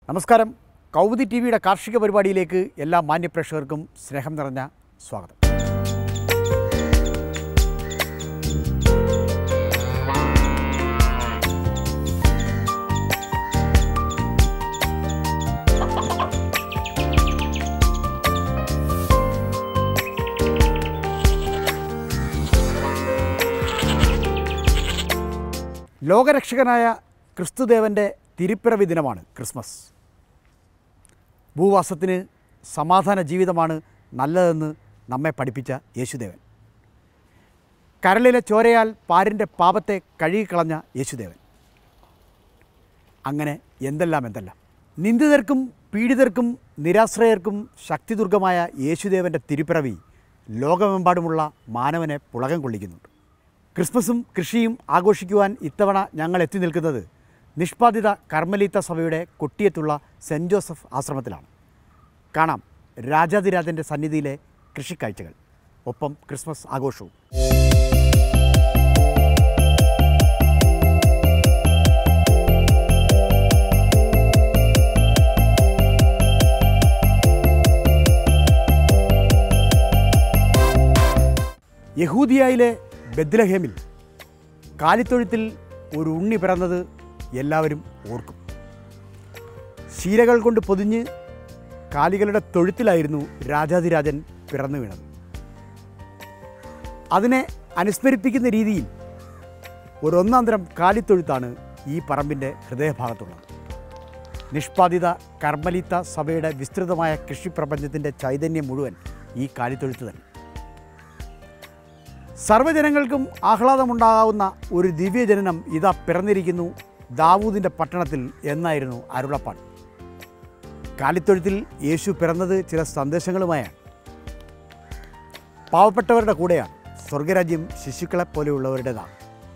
നമസ്കാരം കൗമുദി ടി വിയുടെ കാർഷിക പരിപാടിയിലേക്ക് എല്ലാ മാന്യപ്രേക്ഷകർക്കും സ്നേഹം നിറഞ്ഞ സ്വാഗതം ലോകരക്ഷകനായ ക്രിസ്തുദേവൻ്റെ തിരുപ്പിറവി ദിനമാണ് ക്രിസ്മസ് ഭൂവാസത്തിന് സമാധാന ജീവിതമാണ് നല്ലതെന്ന് നമ്മെ പഠിപ്പിച്ച യേശുദേവൻ കരളിലെ ചോരയാൽ പാരിൻ്റെ പാപത്തെ കഴുകിക്കളഞ്ഞ യേശുദേവൻ അങ്ങനെ എന്തെല്ലാം എന്തെല്ലാം നിന്ദിതർക്കും പീഡിതർക്കും നിരാശ്രയർക്കും ശക്തിദുർഗമായ യേശുദേവൻ്റെ തിരുപ്പിറവി ലോകമെമ്പാടുമുള്ള മാനവനെ പുളകം കൊള്ളിക്കുന്നുണ്ട് ക്രിസ്മസും കൃഷിയും ആഘോഷിക്കുവാൻ ഇത്തവണ ഞങ്ങൾ എത്തി നിൽക്കുന്നത് നിഷ്പാദിത കർമ്മലീത്ത സഭയുടെ കൊട്ടിയത്തുള്ള സെൻറ് ജോസഫ് ആശ്രമത്തിലാണ് കാണാം രാജാതിരാജൻ്റെ സന്നിധിയിലെ കൃഷിക്കാഴ്ചകൾ ഒപ്പം ക്രിസ്മസ് ആഘോഷവും യഹൂദിയയിലെ ബദ്ലഹേമിൽ കാലിത്തൊഴുത്തിൽ ഒരു ഉണ്ണി പിറന്നത് എല്ലാവരും ഓർക്കും ശീലകൾ കൊണ്ട് പൊതിഞ്ഞ് കാലികളുടെ തൊഴുത്തിലായിരുന്നു രാജാതിരാജൻ പിറന്നു വീണത് അതിനെ അനുസ്മരിപ്പിക്കുന്ന രീതിയിൽ ഒരു ഒന്നാന്തരം കാലിത്തൊഴുത്താണ് ഈ പറമ്പിൻ്റെ ഹൃദയഭാഗത്തുള്ളത് നിഷ്പാദിത കർമ്മലിത്ത സഭയുടെ വിസ്തൃതമായ കൃഷിപ്രപഞ്ചത്തിൻ്റെ ചൈതന്യം മുഴുവൻ ഈ കാലിത്തൊഴുത്ത് തന്നെ സർവ്വജനങ്ങൾക്കും ആഹ്ലാദമുണ്ടാകാവുന്ന ഒരു ദിവ്യജനനം ഇതാ പിറന്നിരിക്കുന്നു ദാവൂദിൻ്റെ പട്ടണത്തിൽ എന്നായിരുന്നു അരുളപ്പാട് കാലിത്തൊഴുത്തിൽ യേശു പിറന്നത് ചില സന്ദേശങ്ങളുമായാണ് പാവപ്പെട്ടവരുടെ കൂടെയാണ് സ്വർഗരാജ്യം ശിശുക്കളെ പോലെയുള്ളവരുടേതാണ്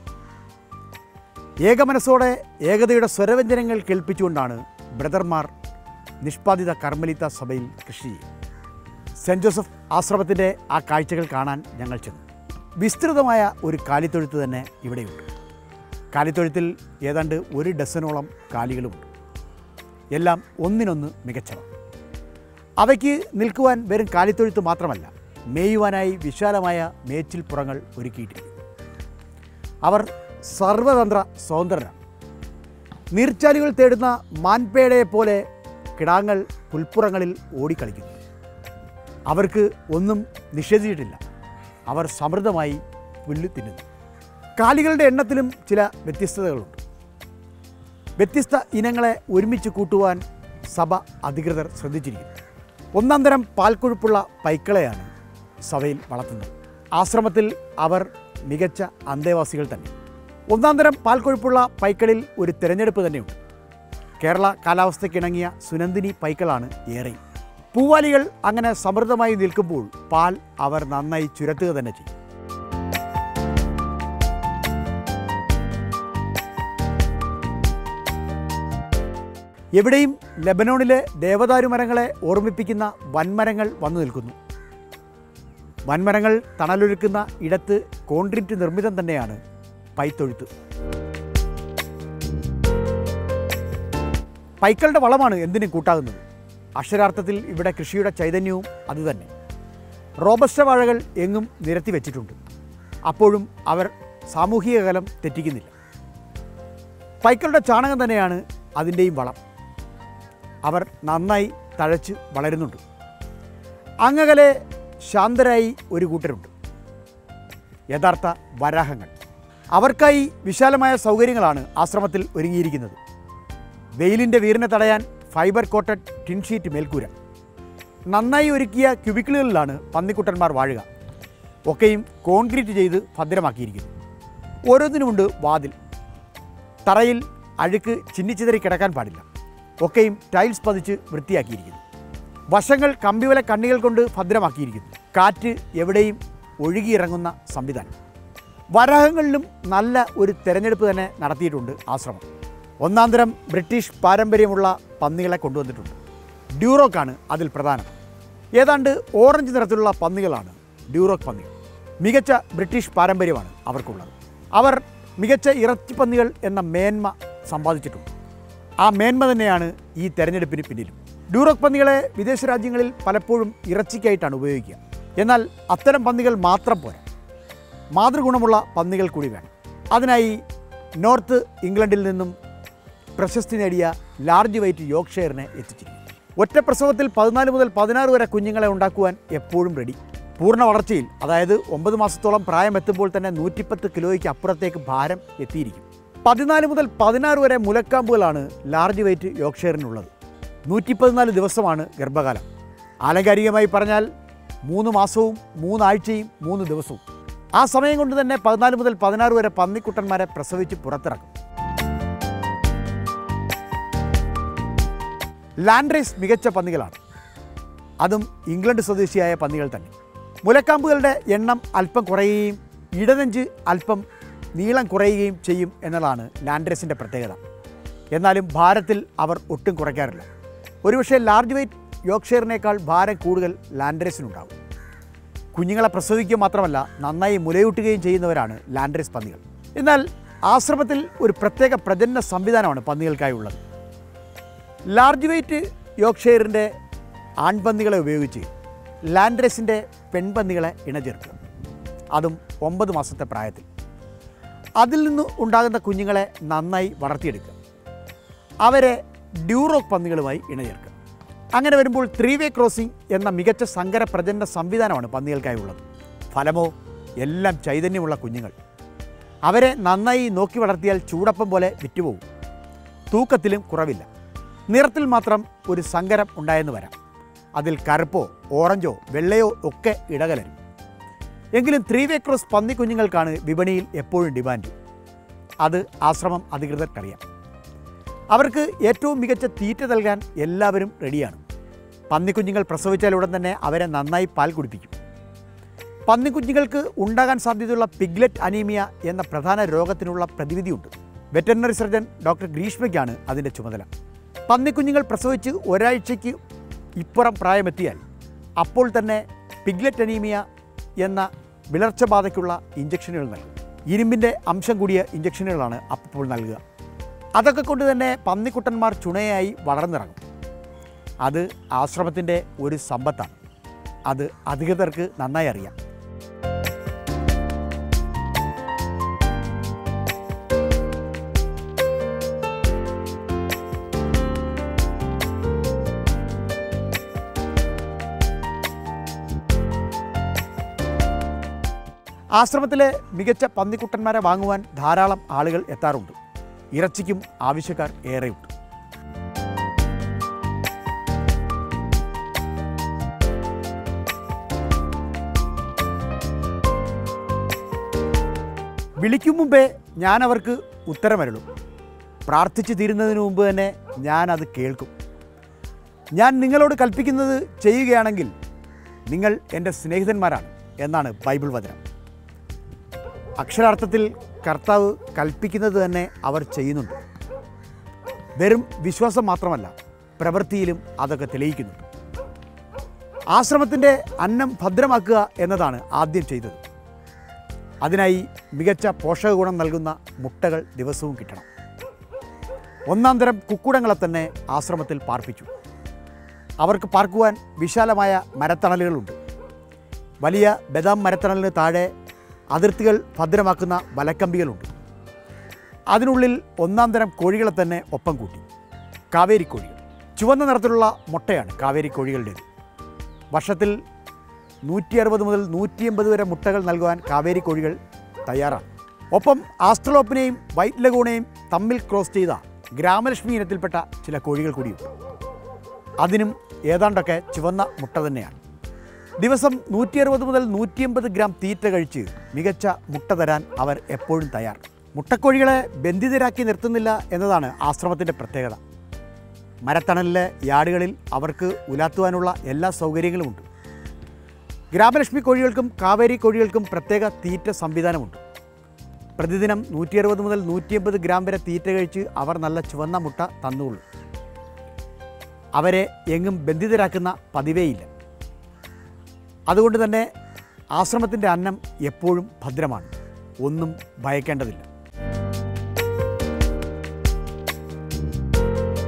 ഏകമനസ്സോടെ ഏകതയുടെ സ്വരവ്യഞ്ജനങ്ങൾ കേൾപ്പിച്ചുകൊണ്ടാണ് ബ്രദർമാർ നിഷ്പാദിത കർമ്മലിത്ത സഭയിൽ കൃഷി ചെയ്യും സെൻറ് ജോസഫ് ആശ്രമത്തിൻ്റെ ആ കാഴ്ചകൾ കാണാൻ ഞങ്ങൾ ചെന്നു വിസ്തൃതമായ ഒരു കാലിത്തൊഴുത്ത് തന്നെ ഇവിടെയുണ്ട് കാലിത്തൊഴുത്തിൽ ഏതാണ്ട് ഒരു ഡസനോളം കാലികളുമുണ്ട് എല്ലാം ഒന്നിനൊന്ന് മികച്ചവ അവയ്ക്ക് നിൽക്കുവാൻ വെറും കാലിത്തൊഴുത്ത് മാത്രമല്ല മേയുവാനായി വിശാലമായ മേച്ചിൽപ്പുറങ്ങൾ ഒരുക്കിയിട്ടിരിക്കുന്നു അവർ സർവതന്ത്ര സ്വതന്ത്രരാണ് നീർച്ചാലുകൾ തേടുന്ന മാൻപേടയെ പോലെ കിടാങ്ങൾ പുൽപ്പുറങ്ങളിൽ ഓടിക്കളിക്കുന്നു അവർക്ക് ഒന്നും നിഷേധിച്ചിട്ടില്ല അവർ സമൃദ്ധമായി പുല്ല് തിന്നുന്നു കാലികളുടെ എണ്ണത്തിലും ചില വ്യത്യസ്തതകളുണ്ട് വ്യത്യസ്ത ഇനങ്ങളെ ഒരുമിച്ച് കൂട്ടുവാൻ സഭ അധികൃതർ ശ്രദ്ധിച്ചിരിക്കുന്നു ഒന്നാം തരം പാൽക്കൊഴുപ്പുള്ള പൈക്കളെയാണ് സഭയിൽ വളർത്തുന്നത് ആശ്രമത്തിൽ അവർ മികച്ച അന്തേവാസികൾ തന്നെ ഒന്നാം തരം പാൽക്കൊഴുപ്പുള്ള പൈക്കളിൽ ഒരു തിരഞ്ഞെടുപ്പ് തന്നെയുണ്ട് കേരള കാലാവസ്ഥയ്ക്കിണങ്ങിയ സുനന്ദിനി പൈക്കളാണ് ഏറെയും പൂവാലികൾ അങ്ങനെ സമൃദ്ധമായി നിൽക്കുമ്പോൾ പാൽ അവർ നന്നായി ചുരത്തുക തന്നെ ചെയ്യും എവിടെയും ലെബനോണിലെ ദേവദാരു മരങ്ങളെ ഓർമ്മിപ്പിക്കുന്ന വൻമരങ്ങൾ വന്നു നിൽക്കുന്നു വൻമരങ്ങൾ തണലൊരുക്കുന്ന ഇടത്ത് കോൺക്രീറ്റ് നിർമ്മിതം തന്നെയാണ് പൈത്തൊഴുത്ത് പൈക്കളുടെ വളമാണ് എന്തിനും കൂട്ടാകുന്നത് അക്ഷരാർത്ഥത്തിൽ ഇവിടെ കൃഷിയുടെ ചൈതന്യവും അതുതന്നെ റോബസ്റ്റ വാഴകൾ എങ്ങും നിരത്തി വെച്ചിട്ടുണ്ട് അപ്പോഴും അവർ സാമൂഹിക കലം തെറ്റിക്കുന്നില്ല പൈക്കളുടെ ചാണകം തന്നെയാണ് അതിൻ്റെയും വളം അവർ നന്നായി തഴച്ച് വളരുന്നുണ്ട് അങ്ങകലെ ശാന്തരായി ഒരു കൂട്ടരുണ്ട് യഥാർത്ഥ വരാഹങ്ങൾ അവർക്കായി വിശാലമായ സൗകര്യങ്ങളാണ് ആശ്രമത്തിൽ ഒരുങ്ങിയിരിക്കുന്നത് വെയിലിൻ്റെ വീറിനെ തടയാൻ ഫൈബർ കോട്ടഡ് ടിൻഷീറ്റ് മേൽക്കൂര നന്നായി ഒരുക്കിയ ക്യുബിക്കിളുകളിലാണ് പന്നിക്കുട്ടന്മാർ വാഴുക ഒക്കെയും കോൺക്രീറ്റ് ചെയ്ത് ഭദ്രമാക്കിയിരിക്കുന്നു ഓരോന്നിനുമുണ്ട് വാതിൽ തറയിൽ അഴുക്ക് ചിന്നിച്ചിതറി കിടക്കാൻ പാടില്ല ഒക്കെയും ടൈൽസ് പതിച്ച് വൃത്തിയാക്കിയിരിക്കുന്നു വശങ്ങൾ കമ്പിവല കണ്ണികൾ കൊണ്ട് ഭദ്രമാക്കിയിരിക്കുന്നു കാറ്റ് എവിടെയും ഒഴുകിയിറങ്ങുന്ന സംവിധാനം വരാഹങ്ങളിലും നല്ല ഒരു തെരഞ്ഞെടുപ്പ് തന്നെ നടത്തിയിട്ടുണ്ട് ആശ്രമം ഒന്നാം തരം ബ്രിട്ടീഷ് പാരമ്പര്യമുള്ള പന്നികളെ കൊണ്ടുവന്നിട്ടുണ്ട് ഡ്യൂറോക്കാണ് അതിൽ പ്രധാനം ഏതാണ്ട് ഓറഞ്ച് നിറത്തിലുള്ള പന്നികളാണ് ഡ്യൂറോക്ക് പന്നികൾ മികച്ച ബ്രിട്ടീഷ് പാരമ്പര്യമാണ് അവർക്കുള്ളത് അവർ മികച്ച ഇറച്ചിപ്പന്നികൾ എന്ന മേന്മ സമ്പാദിച്ചിട്ടുണ്ട് ആ മേന്മ തന്നെയാണ് ഈ തെരഞ്ഞെടുപ്പിന് പിന്നിലും ഡ്യൂറോക് പന്നികളെ വിദേശ രാജ്യങ്ങളിൽ പലപ്പോഴും ഇറച്ചിക്കായിട്ടാണ് ഉപയോഗിക്കുക എന്നാൽ അത്തരം പന്നികൾ മാത്രം പോരാ മാതൃഗുണമുള്ള പന്നികൾ കൂടി വേണം അതിനായി നോർത്ത് ഇംഗ്ലണ്ടിൽ നിന്നും പ്രശസ്തി നേടിയ ലാർജ് വെയ്റ്റ് യോർക്ക്ഷയറിനെ എത്തിച്ചിരിക്കുന്നു ഒറ്റ പ്രസവത്തിൽ പതിനാല് മുതൽ പതിനാറ് വരെ കുഞ്ഞുങ്ങളെ ഉണ്ടാക്കുവാൻ എപ്പോഴും റെഡി പൂർണ്ണ വളർച്ചയിൽ അതായത് ഒമ്പത് മാസത്തോളം പ്രായം എത്തുമ്പോൾ തന്നെ നൂറ്റിപ്പത്ത് കിലോയ്ക്ക് അപ്പുറത്തേക്ക് ഭാരം എത്തിയിരിക്കും പതിനാല് മുതൽ പതിനാറ് വരെ മുലക്കാമ്പുകളാണ് ലാർജ് വെയ്റ്റ് യോർക്ക്ഷയറിനുള്ളത് നൂറ്റി പതിനാല് ദിവസമാണ് ഗർഭകാലം ആലങ്കാരികമായി പറഞ്ഞാൽ മൂന്ന് മാസവും മൂന്നാഴ്ചയും മൂന്ന് ദിവസവും ആ സമയം കൊണ്ട് തന്നെ പതിനാല് മുതൽ പതിനാറ് വരെ പന്നിക്കുട്ടന്മാരെ പ്രസവിച്ച് പുറത്തിറക്കും ലാൻഡ് റേസ് മികച്ച പന്നികളാണ് അതും ഇംഗ്ലണ്ട് സ്വദേശിയായ പന്നികൾ തന്നെ മുലക്കാമ്പുകളുടെ എണ്ണം അല്പം കുറയുകയും ഇടനെഞ്ച് അല്പം നീളം കുറയുകയും ചെയ്യും എന്നതാണ് ലാൻഡ് റേസിൻ്റെ പ്രത്യേകത എന്നാലും ഭാരത്തിൽ അവർ ഒട്ടും കുറയ്ക്കാറില്ല ഒരുപക്ഷെ ലാർജ് വെയ്റ്റ് യോർക്ക്ഷയറിനേക്കാൾ ഭാരം കൂടുതൽ ലാൻഡ് റേസിനുണ്ടാകും കുഞ്ഞുങ്ങളെ പ്രസവിക്കുക മാത്രമല്ല നന്നായി മുലയൂട്ടുകയും ചെയ്യുന്നവരാണ് ലാൻഡ് റേസ് പന്നികൾ എന്നാൽ ആശ്രമത്തിൽ ഒരു പ്രത്യേക പ്രജനന സംവിധാനമാണ് പന്നികൾക്കായി ഉള്ളത് ലാർജ് വെയ്റ്റ് യോർക്ക്ഷയറിൻ്റെ ആൺപന്നികളെ ഉപയോഗിച്ച് ലാൻഡ് റേസിൻ്റെ പെൺപന്നികളെ ഇണചേർക്കുക അതും ഒമ്പത് മാസത്തെ പ്രായത്തിൽ അതിൽ നിന്ന് ഉണ്ടാകുന്ന കുഞ്ഞുങ്ങളെ നന്നായി വളർത്തിയെടുക്കുക അവരെ ഡ്യൂറോക് പന്നികളുമായി ഇണചേർക്കുക അങ്ങനെ വരുമ്പോൾ ത്രീ വേ ക്രോസിംഗ് എന്ന മികച്ച സങ്കര പ്രജനന സംവിധാനമാണ് പന്നികൾക്കായി ഉള്ളത് ഫലമോ എല്ലാം ചൈതന്യമുള്ള കുഞ്ഞുങ്ങൾ അവരെ നന്നായി നോക്കി വളർത്തിയാൽ ചൂടപ്പം പോലെ വിറ്റുപോകും തൂക്കത്തിലും കുറവില്ല നിറത്തിൽ മാത്രം ഒരു സങ്കരം ഉണ്ടായെന്ന് വരാം അതിൽ കറുപ്പോ ഓറഞ്ചോ വെള്ളയോ ഒക്കെ ഇടകലരും എങ്കിലും ത്രീ വേ ക്രോസ് പന്നിക്കുഞ്ഞുങ്ങൾക്കാണ് വിപണിയിൽ എപ്പോഴും ഡിമാൻഡ് അത് ആശ്രമം അധികൃതർക്കറിയാം അവർക്ക് ഏറ്റവും മികച്ച തീറ്റ നൽകാൻ എല്ലാവരും റെഡിയാണ് പന്നിക്കുഞ്ഞുങ്ങൾ പ്രസവിച്ചാൽ ഉടൻ തന്നെ അവരെ നന്നായി പാൽ കുടിപ്പിക്കും പന്നിക്കുഞ്ഞുങ്ങൾക്ക് ഉണ്ടാകാൻ സാധ്യതയുള്ള പിഗ്ലെറ്റ് അനീമിയ എന്ന പ്രധാന രോഗത്തിനുള്ള പ്രതിവിധിയുണ്ട് വെറ്ററിനറി സർജൻ ഡോക്ടർ ഗ്രീഷ്മയ്ക്കാണ് അതിൻ്റെ ചുമതല പന്നിക്കുഞ്ഞുങ്ങൾ പ്രസവിച്ച് ഒരാഴ്ചയ്ക്ക് ഇപ്പുറം പ്രായമെത്തിയാൽ അപ്പോൾ തന്നെ പിഗ്ലെറ്റ് അനീമിയ എന്ന വിളർച്ച ബാധയ്ക്കുള്ള ഇഞ്ചക്ഷനുകൾ നൽകും ഇരുമ്പിൻ്റെ അംശം കൂടിയ ഇഞ്ചക്ഷനുകളാണ് അപ്പോൾ നൽകുക അതൊക്കെ കൊണ്ട് തന്നെ പന്നിക്കുട്ടന്മാർ ചുണയായി വളർന്നിറങ്ങും അത് ആശ്രമത്തിൻ്റെ ഒരു സമ്പത്താണ് അത് അധികൃതർക്ക് നന്നായി അറിയാം ആശ്രമത്തിലെ മികച്ച പന്നിക്കുട്ടന്മാരെ വാങ്ങുവാൻ ധാരാളം ആളുകൾ എത്താറുണ്ട് ഇറച്ചിക്കും ആവശ്യക്കാർ ഏറെയുണ്ട് വിളിക്കും മുമ്പേ ഞാൻ അവർക്ക് ഉത്തരമരുളും പ്രാർത്ഥിച്ചു തീരുന്നതിന് മുമ്പ് തന്നെ ഞാൻ അത് കേൾക്കും ഞാൻ നിങ്ങളോട് കൽപ്പിക്കുന്നത് ചെയ്യുകയാണെങ്കിൽ നിങ്ങൾ എൻ്റെ സ്നേഹിതന്മാരാണ് എന്നാണ് ബൈബിൾ വചനം അക്ഷരാർത്ഥത്തിൽ കർത്താവ് കൽപ്പിക്കുന്നത് തന്നെ അവർ ചെയ്യുന്നുണ്ട് വെറും വിശ്വാസം മാത്രമല്ല പ്രവൃത്തിയിലും അതൊക്കെ തെളിയിക്കുന്നുണ്ട് ആശ്രമത്തിൻ്റെ അന്നം ഭദ്രമാക്കുക എന്നതാണ് ആദ്യം ചെയ്തത് അതിനായി മികച്ച പോഷക ഗുണം നൽകുന്ന മുട്ടകൾ ദിവസവും കിട്ടണം ഒന്നാം തരം കുക്കുടങ്ങളെ തന്നെ ആശ്രമത്തിൽ പാർപ്പിച്ചു അവർക്ക് പാർക്കുവാൻ വിശാലമായ മരത്തണലുകളുണ്ട് വലിയ ബദാം മരത്തണലിന് താഴെ അതിർത്തികൾ ഭദ്രമാക്കുന്ന വലക്കമ്പികളുണ്ട് അതിനുള്ളിൽ ഒന്നാം തരം കോഴികളെ തന്നെ ഒപ്പം കൂട്ടി കാവേരി കോഴികൾ ചുവന്ന നിറത്തിലുള്ള മുട്ടയാണ് കാവേരി കോഴികളുടേത് വർഷത്തിൽ നൂറ്റി അറുപത് മുതൽ നൂറ്റി എൺപത് വരെ മുട്ടകൾ നൽകുവാൻ കാവേരി കോഴികൾ തയ്യാറാണ് ഒപ്പം ആസ്ട്രലോപ്പിനെയും വൈറ്റ് ലഗൂണെയും തമ്മിൽ ക്രോസ് ചെയ്ത ഗ്രാമലക്ഷ്മി ഇനത്തിൽപ്പെട്ട ചില കോഴികൾ കൂടിയുണ്ട് അതിനും ഏതാണ്ടൊക്കെ ചുവന്ന മുട്ട തന്നെയാണ് ദിവസം നൂറ്റി അറുപത് മുതൽ നൂറ്റി എൺപത് ഗ്രാം തീറ്റ കഴിച്ച് മികച്ച മുട്ട തരാൻ അവർ എപ്പോഴും തയ്യാർ മുട്ടക്കോഴികളെ ബന്ധിതരാക്കി നിർത്തുന്നില്ല എന്നതാണ് ആശ്രമത്തിൻ്റെ പ്രത്യേകത മരത്തണലിലെ യാർഡുകളിൽ അവർക്ക് ഉലാത്തുവാനുള്ള എല്ലാ സൗകര്യങ്ങളുമുണ്ട് ഗ്രാമലക്ഷ്മി കോഴികൾക്കും കാവേരി കോഴികൾക്കും പ്രത്യേക തീറ്റ സംവിധാനമുണ്ട് പ്രതിദിനം നൂറ്റി അറുപത് മുതൽ നൂറ്റി എൺപത് ഗ്രാം വരെ തീറ്റ കഴിച്ച് അവർ നല്ല ചുവന്ന മുട്ട തന്നുകൊള്ളും അവരെ എങ്ങും ബന്ധിതരാക്കുന്ന പതിവേയില്ല അതുകൊണ്ട് തന്നെ ആശ്രമത്തിൻ്റെ അന്നം എപ്പോഴും ഭദ്രമാണ് ഒന്നും ഭയക്കേണ്ടതില്ല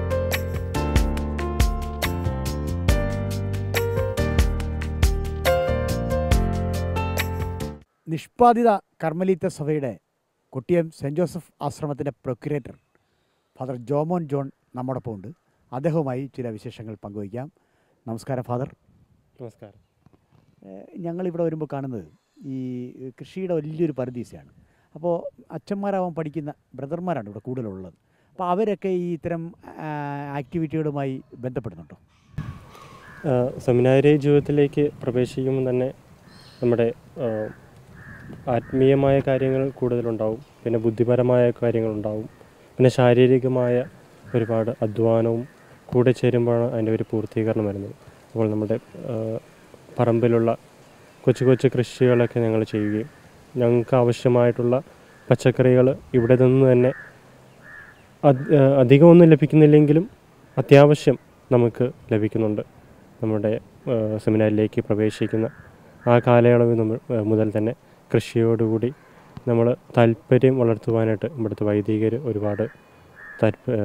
നിഷ്പാദിത കർമ്മലീത്ത സഭയുടെ കൊട്ടിയം സെൻറ് ജോസഫ് ആശ്രമത്തിൻ്റെ പ്രൊക്യുറേറ്റർ ഫാദർ ജോമോൻ ജോൺ നമ്മോടൊപ്പം ഉണ്ട് അദ്ദേഹവുമായി ചില വിശേഷങ്ങൾ പങ്കുവയ്ക്കാം നമസ്കാരം ഫാദർ നമസ്കാരം ഏഹ് ഞങ്ങളിവിടെ വരുമ്പോൾ കാണുന്നത് ഈ കൃഷിയുടെ വലിയൊരു പരദീസയാണ് അപ്പോൾ അച്ഛന്മാരാവാൻ പഠിക്കുന്ന ബ്രദർമാരാണ് ഇവിടെ കൂടുതലുള്ളത് അപ്പോൾ അവരൊക്കെ ഈ ഇത്തരം ആ, ആക്ടിവിറ്റികളുമായി ബന്ധപ്പെടുന്നുണ്ടോ ആ, സെമിനാരി ജീവിതത്തിലേക്ക് പ്രവേശിക്കുമ്പോൾ തന്നെ നമ്മുടെ ആ, ആത്മീയമായ കാര്യങ്ങൾ കൂടുതലുണ്ടാവും പിന്നെ ബുദ്ധിപരമായ കാര്യങ്ങളുണ്ടാവും പിന്നെ ശാരീരികമായ ഒരുപാട് അധ്വാനവും കൂടെ ചേരുമ്പോഴാണ് അതിൻ്റെ ഒരു പൂർത്തീകരണം വരുന്നത് അപ്പോൾ നമ്മുടെ ആ, പറമ്പിലുള്ള കൊച്ചു കൊച്ചു കൃഷികളൊക്കെ ഞങ്ങൾ ചെയ്യുകയും ഞങ്ങൾക്ക് ആവശ്യമായിട്ടുള്ള പച്ചക്കറികൾ ഇവിടെ നിന്ന് തന്നെ അത് ആ, അധികമൊന്നും ലഭിക്കുന്നില്ലെങ്കിലും അത്യാവശ്യം നമുക്ക് ലഭിക്കുന്നുണ്ട് നമ്മുടെ ആ, സെമിനാരിലേക്ക് പ്രവേശിക്കുന്ന ആ കാലയളവ് നമ്മൾ ആ, മുതൽ തന്നെ കൃഷിയോടുകൂടി നമ്മൾ താല്പര്യം വളർത്തുവാനായിട്ട് ഇവിടുത്തെ വൈദികർ ഒരുപാട് താല്പ ആ,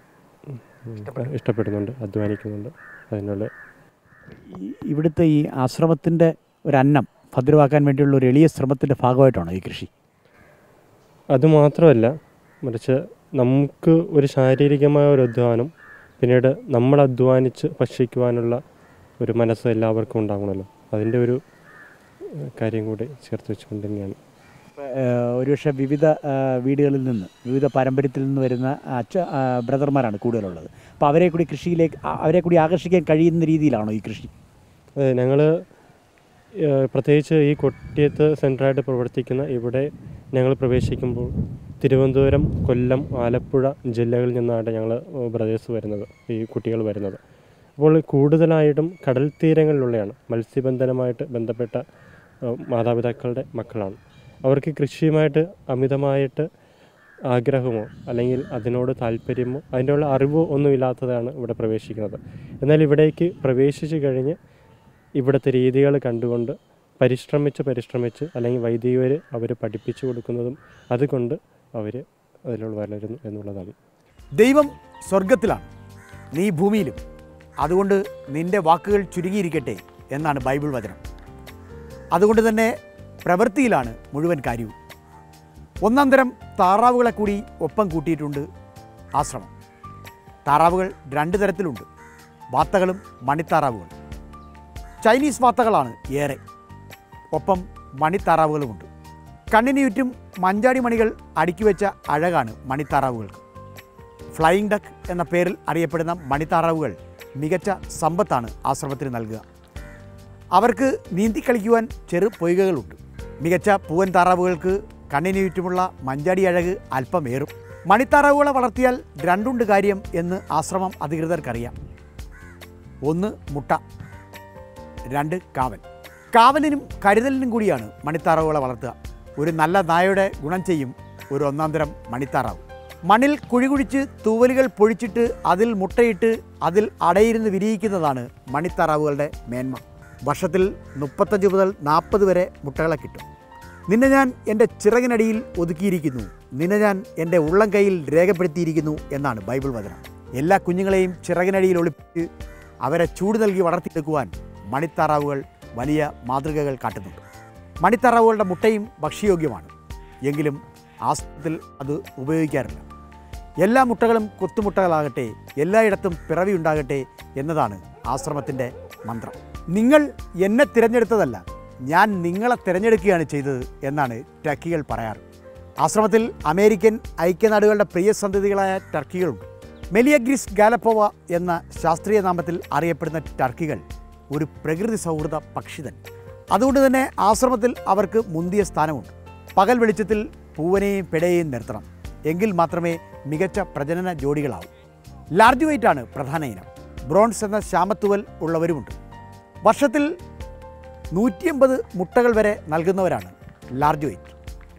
ഉം, ഇഷ്ടപ്പെടുന്നുണ്ട് അധ്വാനിക്കുന്നുണ്ട് അതിനുള്ള ഈ ഇവിടുത്തെ ഈ ആശ്രമത്തിൻ്റെ ഒരു അന്നം ഭദ്രമാക്കാൻ വേണ്ടിയുള്ള ഒരു എളിയ ശ്രമത്തിൻ്റെ ഭാഗമായിട്ടാണോ ഈ കൃഷി അതുമാത്രമല്ല മറിച്ച് നമുക്ക് ഒരു ശാരീരികമായ ഒരു അധ്വാനം പിന്നീട് നമ്മൾ അധ്വാനിച്ച് ഭക്ഷിക്കുവാനുള്ള ഒരു മനസ്സ് എല്ലാവർക്കും ഉണ്ടാകണമല്ലോ അതിൻ്റെ ഒരു ഏഹ്, കാര്യം കൂടി ചേർത്ത് വെച്ചുകൊണ്ട് തന്നെയാണ് ഏഹ് ഒരുപക്ഷെ വിവിധ ആ, വീടുകളിൽ നിന്ന് വിവിധ പാരമ്പര്യത്തിൽ നിന്ന് വരുന്ന അച്ഛ ആ, ബ്രദർമാരാണ് കൂടുതലുള്ളത് അപ്പോൾ അവരെ കൂടി കൃഷിയിലേക്ക് ആ, അവരെ കൂടി ആകർഷിക്കാൻ കഴിയുന്ന രീതിയിലാണോ ഈ കൃഷി അതെ ഞങ്ങൾ പ്രത്യേകിച്ച് ഈ കൊട്ടിയത്ത് സെൻറ്ററായിട്ട് പ്രവർത്തിക്കുന്ന ഇവിടെ ഞങ്ങൾ പ്രവേശിക്കുമ്പോൾ തിരുവനന്തപുരം കൊല്ലം ആലപ്പുഴ ജില്ലകളിൽ നിന്നാണ് ഞങ്ങൾ ബ്രദേഴ്സ് വരുന്നത് ഈ കുട്ടികൾ വരുന്നത് അപ്പോൾ കൂടുതലായിട്ടും കടൽ തീരങ്ങളിലുള്ളതാണ് മത്സ്യബന്ധനമായിട്ട് ബന്ധപ്പെട്ട ഏഹ്, മാതാപിതാക്കളുടെ മക്കളാണ് അവർക്ക് കൃഷിയുമായിട്ട് അമിതമായിട്ട് ആഗ്രഹമോ അല്ലെങ്കിൽ അതിനോട് താല്പര്യമോ അതിനുള്ള അറിവോ ഒന്നും ഇല്ലാത്തതാണ് ഇവിടെ പ്രവേശിക്കുന്നത് എന്നാൽ ഇവിടേക്ക് പ്രവേശിച്ചു കഴിഞ്ഞ് ഇവിടുത്തെ രീതികൾ കണ്ടുകൊണ്ട് പരിശ്രമിച്ച് പരിശ്രമിച്ച് അല്ലെങ്കിൽ വൈദികർ അവർ പഠിപ്പിച്ചു കൊടുക്കുന്നതും അതുകൊണ്ട് അവർ അതിലുള്ള വളരുന്നു എന്നുള്ളതാണ് ദൈവം സ്വർഗത്തിലാണ് നീ ഭൂമിയിലും അതുകൊണ്ട് നിന്റെ വാക്കുകൾ ചുരുങ്ങിയിരിക്കട്ടെ എന്നാണ് ബൈബിൾ വചനം അതുകൊണ്ട് തന്നെ പ്രവൃത്തിയിലാണ് മുഴുവൻ കാര്യവും ഒന്നാം തരം താറാവുകളെ കൂടി ഒപ്പം കൂട്ടിയിട്ടുണ്ട് ആശ്രമം താറാവുകൾ രണ്ട് തരത്തിലുണ്ട് വാത്തകളും മണിത്താറാവുകളും ചൈനീസ് വാത്തകളാണ് ഏറെ ഒപ്പം മണിത്താറാവുകളുമുണ്ട് കണ്ണിന് ചുറ്റും മഞ്ചാടി മണികൾ അടുക്കി വെച്ച അഴകാണ് മണിത്താറാവുകൾക്ക് ഫ്ലൈയിങ് ഡക്ക് എന്ന പേരിൽ അറിയപ്പെടുന്ന മണിത്താറാവുകൾ മികച്ച സമ്പത്താണ് ആശ്രമത്തിന് നൽകുക അവർക്ക് നീന്തിക്കളിക്കുവാൻ ചെറു പൊയ്കകളുണ്ട് മികച്ച പൂവൻ താറാവുകൾക്ക് കണ്ണിന് ചുറ്റുമുള്ള മഞ്ചാടി അഴക് അല്പമേറും മണിത്താറാവുകളെ വളർത്തിയാൽ രണ്ടുണ്ട് കാര്യം എന്ന് ആശ്രമം അധികൃതർക്കറിയാം ഒന്ന് മുട്ട രണ്ട് കാവൽ കാവലിനും കരുതലിനും കൂടിയാണ് മണിത്താറാവുകളെ വളർത്തുക ഒരു നല്ല നായയുടെ ഗുണം ചെയ്യും ഒരു ഒന്നാം തരം മണിത്താറാവ് മണ്ണിൽ കുഴികുഴിച്ച് തൂവലുകൾ പൊഴിച്ചിട്ട് അതിൽ മുട്ടയിട്ട് അതിൽ അടയിരുന്ന് വിരിയിക്കുന്നതാണ് മണിത്താറാവുകളുടെ മേന്മ വർഷത്തിൽ മുപ്പത്തഞ്ച് മുതൽ നാൽപ്പത് വരെ മുട്ടകളെ കിട്ടും നിന്നെ ഞാൻ എൻ്റെ ചിറകിനടിയിൽ ഒതുക്കിയിരിക്കുന്നു നിന്നെ ഞാൻ എൻ്റെ ഉള്ളം കൈയിൽ രേഖപ്പെടുത്തിയിരിക്കുന്നു എന്നാണ് ബൈബിൾ വചനം എല്ലാ കുഞ്ഞുങ്ങളെയും ചിറകിനടിയിൽ ഒളിപ്പിച്ച് അവരെ ചൂട് നൽകി വളർത്തിയെടുക്കുവാൻ മണിത്താറാവുകൾ വലിയ മാതൃകകൾ കാട്ടുന്നുണ്ട് മണിത്താറാവുകളുടെ മുട്ടയും ഭക്ഷ്യയോഗ്യമാണ് എങ്കിലും ആസ്പത്തിൽ അത് ഉപയോഗിക്കാറില്ല എല്ലാ മുട്ടകളും കൊത്തുമുട്ടകളാകട്ടെ എല്ലായിടത്തും പിറവി ഉണ്ടാകട്ടെ എന്നതാണ് ആശ്രമത്തിൻ്റെ മന്ത്രം നിങ്ങൾ എന്നെ തിരഞ്ഞെടുത്തതല്ല ഞാൻ നിങ്ങളെ തിരഞ്ഞെടുക്കുകയാണ് ചെയ്തത് എന്നാണ് ടർക്കികൾ പറയാറ് ആശ്രമത്തിൽ അമേരിക്കൻ ഐക്യനാടുകളുടെ പ്രിയ സന്തതികളായ ടർക്കികളുണ്ട് മെലിയഗ്രിസ് ഗാലപ്പോവ എന്ന ശാസ്ത്രീയ നാമത്തിൽ അറിയപ്പെടുന്ന ടർക്കികൾ ഒരു പ്രകൃതി സൗഹൃദ പക്ഷി തന്നെ അതുകൊണ്ട് തന്നെ ആശ്രമത്തിൽ അവർക്ക് മുന്തിയ സ്ഥാനമുണ്ട് പകൽ വെളിച്ചത്തിൽ പൂവനെയും പിടയെയും നിർത്തണം എങ്കിൽ മാത്രമേ മികച്ച പ്രജനന ജോഡികളാവൂ ലാർജ് വെയിറ്റ് ആണ് പ്രധാന ഇനം ബ്രോൺസ് എന്ന ശ്യാമത്തുവൽ ഉള്ളവരുമുണ്ട് വർഷത്തിൽ നൂറ്റിയമ്പത് മുട്ടകൾ വരെ നൽകുന്നവരാണ് ലാർജ് വെയിറ്റ്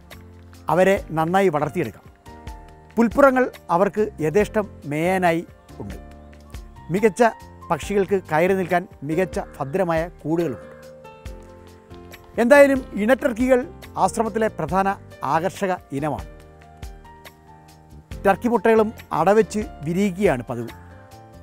അവരെ നന്നായി വളർത്തിയെടുക്കാം പുൽപ്പുറങ്ങൾ അവർക്ക് യഥേഷ്ടം മേയാനായി ഉണ്ട് മികച്ച പക്ഷികൾക്ക് കയറി നിൽക്കാൻ മികച്ച ഭദ്രമായ കൂടുകളുണ്ട് എന്തായാലും ഇണട്ടർക്കികൾ ആശ്രമത്തിലെ പ്രധാന ആകർഷക ഇനമാണ് ടർക്കി മുട്ടകളും അടവെച്ച് വിരിയിക്കുകയാണ് പതിവ്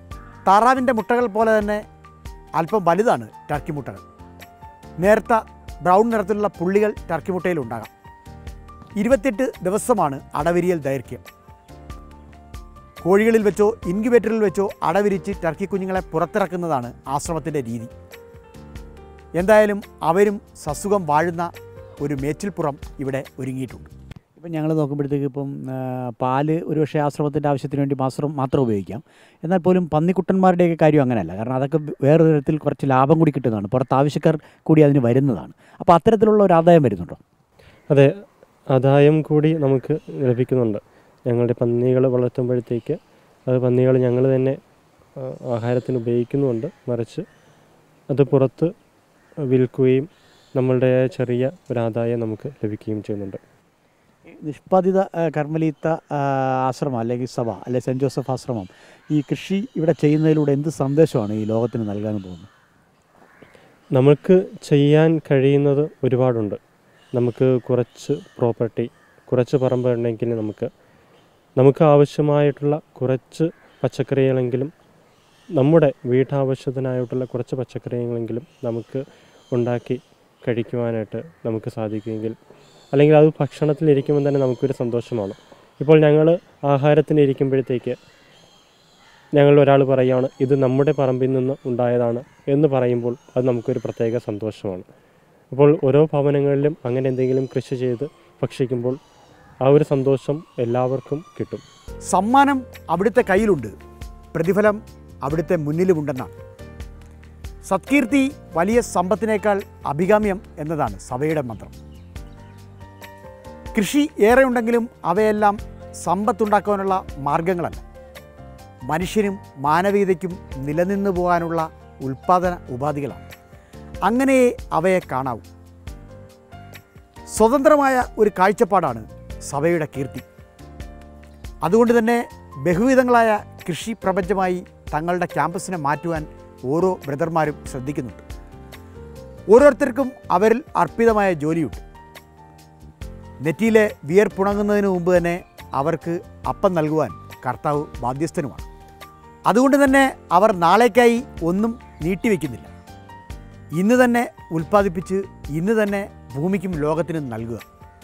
താറാവിൻ്റെ മുട്ടകൾ പോലെ തന്നെ അല്പം വലുതാണ് ടർക്കി മുട്ടകൾ നേർത്ത ബ്രൗൺ നിറത്തിലുള്ള പുള്ളികൾ ടർക്കി മുട്ടയിൽ ഉണ്ടാകാം ഇരുപത്തെട്ട് ദിവസമാണ് അടവിരിയൽ ദൈർഘ്യം കോഴികളിൽ വെച്ചോ ഇൻക്യുബേറ്ററിൽ വെച്ചോ അടവിരിച്ച് ടർക്കി കുഞ്ഞുങ്ങളെ പുറത്തിറക്കുന്നതാണ് ആശ്രമത്തിൻ്റെ രീതി എന്തായാലും അവരും സസുഖം വാഴുന്ന ഒരു മേച്ചിൽപ്പുറം ഇവിടെ ഒരുങ്ങിയിട്ടുണ്ട് ഇപ്പം ഞങ്ങൾ നോക്കുമ്പോഴത്തേക്ക് ഇപ്പം ആ, പാല് ഒരുപക്ഷെ ആശ്രമത്തിൻ്റെ ആവശ്യത്തിന് വേണ്ടി മാത്രം മാത്രം ഉപയോഗിക്കാം എന്നാൽ പോലും പന്നിക്കുട്ടന്മാരുടെയൊക്കെ കാര്യം അങ്ങനെയല്ല കാരണം അതൊക്കെ വേറൊരു തരത്തിൽ കുറച്ച് ലാഭം കൂടി കിട്ടുന്നതാണ് പുറത്ത് ആവശ്യക്കാർ കൂടി അതിന് വരുന്നതാണ് അപ്പോൾ അത്തരത്തിലുള്ള ഒരു ആദായം വരുന്നുണ്ടോ അതെ ആദായം കൂടി നമുക്ക് ലഭിക്കുന്നുണ്ട് ഞങ്ങളുടെ പന്നികൾ വളർത്തുമ്പോഴത്തേക്ക് അത് പന്നികൾ ഞങ്ങൾ തന്നെ ആ, ആഹാരത്തിന് ഉപയോഗിക്കുന്നുമുണ്ട് മറിച്ച് അത് പുറത്ത് വിൽക്കുകയും നമ്മളുടെ ചെറിയ ഒരു ആദായം നമുക്ക് ലഭിക്കുകയും ചെയ്യുന്നുണ്ട് നിഷ്പാദിത ആ, കർമ്മലീത്ത ആ, ആശ്രമം അല്ലെങ്കിൽ സഭ അല്ലെങ്കിൽ സെൻറ്റ് ജോസഫ് ആശ്രമം ഈ കൃഷി ഇവിടെ ചെയ്യുന്നതിലൂടെ എന്ത് സന്ദേശമാണ് ഈ ലോകത്തിന് നൽകാൻ പോകുന്നത് നമുക്ക് ചെയ്യാൻ കഴിയുന്നത് ഒരുപാടുണ്ട് നമുക്ക് കുറച്ച് പ്രോപ്പർട്ടി കുറച്ച് പറമ്പ് ഉണ്ടെങ്കിൽ നമുക്ക് നമുക്ക് ആവശ്യമായിട്ടുള്ള കുറച്ച് പച്ചക്കറികളെങ്കിലും നമ്മുടെ വീട്ടാവശ്യത്തിനായിട്ടുള്ള കുറച്ച് പച്ചക്കറികളെങ്കിലും നമുക്ക് ഉണ്ടാക്കി കഴിക്കുവാനായിട്ട് നമുക്ക് സാധിക്കുമെങ്കിൽ അല്ലെങ്കിൽ അത് ഭക്ഷണത്തിലിരിക്കുമ്പോൾ തന്നെ നമുക്കൊരു സന്തോഷമാണ് ഇപ്പോൾ ഞങ്ങൾ ആഹാരത്തിന് ഇരിക്കുമ്പോഴത്തേക്ക് ഞങ്ങൾ ഒരാൾ പറയുകയാണ് ഇത് നമ്മുടെ പറമ്പിൽ നിന്ന് ഉണ്ടായതാണ് എന്ന് പറയുമ്പോൾ അത് നമുക്കൊരു പ്രത്യേക സന്തോഷമാണ് അപ്പോൾ ഓരോ ഭവനങ്ങളിലും അങ്ങനെ എന്തെങ്കിലും കൃഷി ചെയ്ത് ഭക്ഷിക്കുമ്പോൾ ആ ഒരു സന്തോഷം എല്ലാവർക്കും കിട്ടും സമ്മാനം അവിടുത്തെ കയ്യിലുണ്ട് പ്രതിഫലം അവിടുത്തെ മുന്നിലുമുണ്ടെന്നാണ് സത്കീർത്തി വലിയ സമ്പത്തിനേക്കാൾ അഭികാമ്യം എന്നതാണ് സഭയുടെ മന്ത്രം കൃഷി ഏറെ ഉണ്ടെങ്കിലും അവയെല്ലാം സമ്പത്തുണ്ടാക്കാനുള്ള മാർഗങ്ങളല്ല മനുഷ്യനും മാനവികതയ്ക്കും നിലനിന്നു പോകാനുള്ള ഉൽപ്പാദന ഉപാധികളാണ് അങ്ങനെ അവയെ കാണാവൂ സ്വതന്ത്രമായ ഒരു കാഴ്ചപ്പാടാണ് സഭയുടെ കീർത്തി അതുകൊണ്ട് തന്നെ ബഹുവിധങ്ങളായ കൃഷി പ്രപഞ്ചമായി തങ്ങളുടെ ക്യാമ്പസിനെ മാറ്റുവാൻ ഓരോ ബ്രദർമാരും ശ്രദ്ധിക്കുന്നുണ്ട് ഓരോരുത്തർക്കും അവരിൽ അർപ്പിതമായ ജോലിയുണ്ട് നെറ്റിയിലെ വിയർപ്പുണങ്ങുന്നതിന് മുമ്പ് തന്നെ അവർക്ക് അപ്പം നൽകുവാൻ കർത്താവ് ബാധ്യസ്ഥനുമാണ് അതുകൊണ്ട് തന്നെ അവർ നാളേക്കായി ഒന്നും നീട്ടിവെക്കുന്നില്ല ഇന്ന് തന്നെ ഉൽപ്പാദിപ്പിച്ച് ഇന്ന് തന്നെ ഭൂമിക്കും ലോകത്തിനും നൽകുക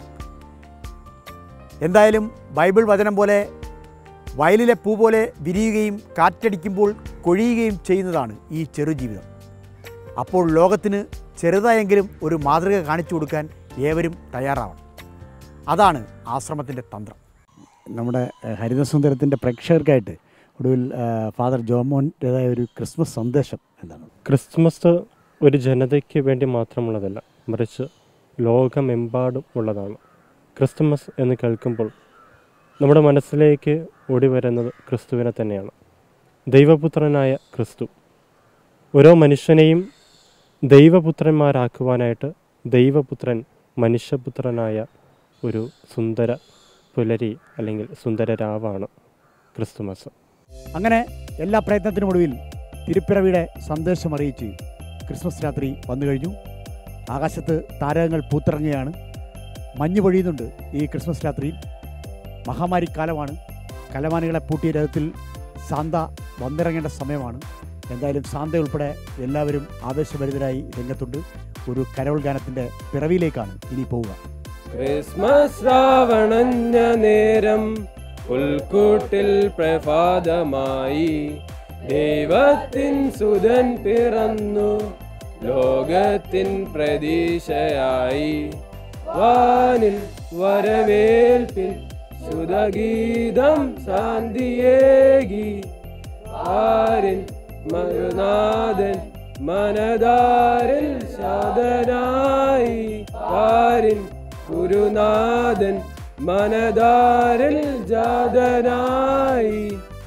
എന്തായാലും ബൈബിൾ വചനം പോലെ വയലിലെ പൂ പോലെ വിരിയുകയും കാറ്റടിക്കുമ്പോൾ കൊഴിയുകയും ചെയ്യുന്നതാണ് ഈ ചെറുജീവിതം അപ്പോൾ ലോകത്തിന് ചെറുതായെങ്കിലും ഒരു മാതൃക കാണിച്ചു കൊടുക്കാൻ ഏവരും തയ്യാറാവണം അതാണ് ആശ്രമത്തിൻ്റെ തന്ത്രം നമ്മുടെ ഏഹ്, ഹരിതസുന്ദരത്തിൻ്റെ പ്രേക്ഷകർക്കായിട്ട് ഒടുവിൽ ഏഹ്, ഫാദർ ജോമോൻ്റെതായ ഒരു ക്രിസ്മസ് സന്ദേശം എന്താണ് ക്രിസ്മസ് ഒരു ജനതയ്ക്ക് വേണ്ടി മാത്രമുള്ളതല്ല മറിച്ച് ലോകമെമ്പാടും ഉള്ളതാണ് ക്രിസ്തുമസ് എന്ന് കേൾക്കുമ്പോൾ നമ്മുടെ മനസ്സിലേക്ക് ഓടി വരുന്നത് ക്രിസ്തുവിനെ തന്നെയാണ് ദൈവപുത്രനായ ക്രിസ്തു ഓരോ മനുഷ്യനെയും ദൈവപുത്രന്മാരാക്കുവാനായിട്ട് ദൈവപുത്രൻ മനുഷ്യപുത്രനായ ഒരു സുന്ദര പുലരി അല്ലെങ്കിൽ സുന്ദര രാവാണ് ക്രിസ്തുമസ് അങ്ങനെ എല്ലാ പ്രയത്നത്തിനുമൊടുവിൽ തിരുപ്പിറവിയുടെ സന്ദേശം അറിയിച്ച് ക്രിസ്മസ് രാത്രി വന്നു കഴിഞ്ഞു ആകാശത്ത് താരകങ്ങൾ പൂത്തിറങ്ങുകയാണ് മഞ്ഞ് പൊഴിയുന്നുണ്ട് ഈ ക്രിസ്മസ് രാത്രിയിൽ മഹാമാരി കാലമാണ് കലമാനികളെ പൂട്ടിയ രഥത്തിൽ സാന്ത വന്നിറങ്ങേണ്ട സമയമാണ് എന്തായാലും സാന്ത ഉൾപ്പെടെ എല്ലാവരും ആവേശഭരിതരായി രംഗത്തുണ്ട് ഒരു കരോൾ ഗാനത്തിൻ്റെ പിറവിയിലേക്കാണ് ഇനി പോവുക ക്രിസ്മസ് രാവണഞ്ഞ നേരം പുൽക്കൂട്ടിൽ പ്രഭാതമായി ദൈവത്തിൻ സുതൻ പിറന്നു ലോകത്തിൻ പ്രതീക്ഷയായി വാനിൽ വരവേൽപ്പിൽ സുതഗീതം ശാന്തിയേകി ആരിൻ മരുനാഥൻ മനതാരിൽ ശാദനായി ആരിൻ ഗുരുനാഥൻ മനതാരിൽ ജാതനായി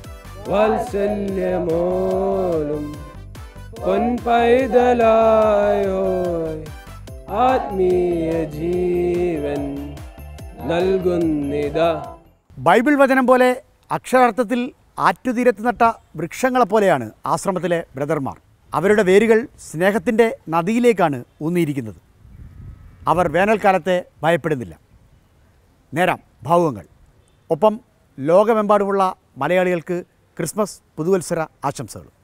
വാത്സല്യമോലും പൊൻപൈതലായോ ആത്മീയ ജീവൻ നൽകുന്നിതാ ബൈബിൾ വചനം പോലെ അക്ഷരാർത്ഥത്തിൽ ആറ്റുതീരത്ത് നട്ട വൃക്ഷങ്ങളെപ്പോലെയാണ് ആശ്രമത്തിലെ ബ്രദർമാർ അവരുടെ വേരുകൾ സ്നേഹത്തിൻ്റെ നദിയിലേക്കാണ് ഊന്നിയിരിക്കുന്നത് അവർ വേനൽക്കാലത്തെ ഭയപ്പെടുന്നില്ല നേരാം ഭാവുകങ്ങൾ ഒപ്പം ലോകമെമ്പാടുമുള്ള മലയാളികൾക്ക് ക്രിസ്മസ് പുതുവത്സര ആശംസകൾ